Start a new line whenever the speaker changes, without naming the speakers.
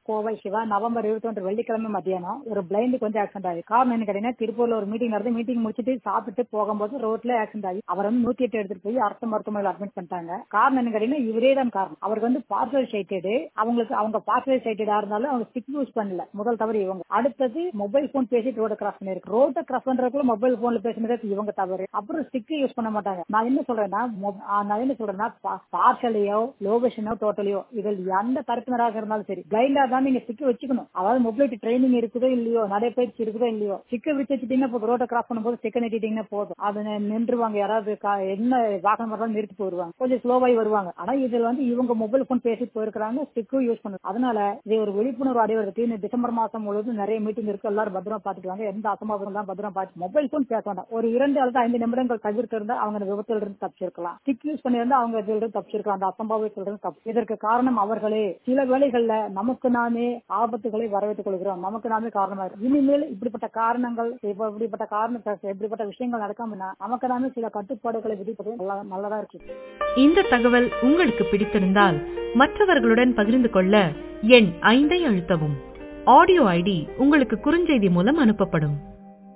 Kovai Siva November இருபத்தி ஒன்று வெள்ளிக்கிழமை மத்தியானம் ஒரு பிளைண்டுக்கு வந்து ஆக்சிடென்ட் ஆகி காரணம் என்ன கேட்டீங்கன்னா திருப்பூர்ல ஒரு மீட்டிங் நடந்து மீட்டிங் முடிச்சுட்டு சாப்பிட்டு போகும்போது ரோட்ல ஆக்சிடென்ட் ஆகி அவர் வந்து நூத்தி எட்டு எடுத்துட்டு போய் அரசு மருத்துவமனையில் அட்மிட் பண்ணிட்டாங்க காரணம் என்ன கேட்டீங்கன்னா இவரே தான் காரணம் அவருக்கு வந்து பார்சல் சைட்டடு அவங்களுக்கு அவங்க பார்சல் சைட்டடா இருந்தாலும் அவங்க ஸ்டிக் யூஸ் பண்ணல முதல் தவறு இவங்க அடுத்தது மொபைல் போன் பேசிட்டு ரோட கிராஸ் பண்ணிருக்கு ரோட்டை கிராஸ் பண்றதுக்குள்ள மொபைல் போன்ல பேசுனது இவங்க தவறு அப்புறம் ஸ்டிக் யூஸ் பண்ண மாட்டாங்க நான் என்ன சொல்றேன்னா மொ- ஆ, நான் என்ன சொல்றேன்னா பார்சலையோ லோகேஷனோ டோட்டலையோ இதில் எந்த தரப்பினராக இருந்தாலும் சரி பிளைண்டா தான் நீங்க ஸ்டிக் வச்சுக்கணும் அதாவது மொபைலிட்டி ட்ரைனிங் இருக்குதோ இல்லையோ நடைபயிற்சி இருக்குதோ இல்லையோ ஸ்டிக்கை விட்டு வச்சுட்டீங்கன்னா போதும் ரோட்டை கிராஸ் பண்ணும்போது ஸ்டிக்கை நட்டிட்டீங்கன்னா போதும் அது நி- நின்றுவாங்க யாராவது கா- என்ன வாகனம் வரலாம் நிறுத்தி போயிருவாங்க கொஞ்சம் ஸ்லோவாகி வருவாங்க ஆனா இதுல வந்து இவங்க மொபைல் போன் பேசிட்டு போயிருக்காங்க ஸ்டிக்கும் யூஸ் பண்ணுது அதனால இது ஒரு விழிப்புணர்வு அடைவதற்கு இந்த டிசம்பர் மாசம் முழுவதும் நிறைய மீட்டிங் இருக்கு எல்லாரும் பத்திரமா பாத்துட்டு வாங்க எந்த அசம்பாவிதம் தான் பத்திரமா பார்த்து மொபைல் போன் பேச வேண்டாம் ஒரு இரண்டு அல்லது ஐந்து நிமிடங்கள் தவிர்த்து இருந்தா அவங்க அந்த விபத்துல இருந்து தப்பிச்சிருக்கலாம் ஸ்டிக் யூஸ் பண்ணியிருந்தா அவங்க இதுல இருந்து தப்பிச்சிருக்கலாம் அந்த அசம்பாவிதத்துல இருந்து தப்பு இதற்கு காரணம் அவர்களே சில வேளைகள்ல நமக்கு நாமே ஆபத்துகளை வரவேற்றுக் கொள்கிறோம் நமக்கு நாமே காரணமா இருக்கு இனிமேல் இப்படிப்பட்ட காரணங்கள் இப்ப இப்படிப்பட்ட காரணம் இப்படிப்பட்ட விஷயங்கள் நடக்காமனா நமக்கு நாமே சில கட்டுப்பாடுகளை விதிப்பது நல்லா- நல்லதா இருக்கு
இந்த தகவல் உங்களுக்கு பிடித்திருந்தால் மற்றவர்களுடன் பகிர்ந்து கொள்ள எண் ஐந்தை அழுத்தவும் ஆடியோ ஐடி உங்களுக்கு குறுஞ்செய்தி மூலம் அனுப்பப்படும்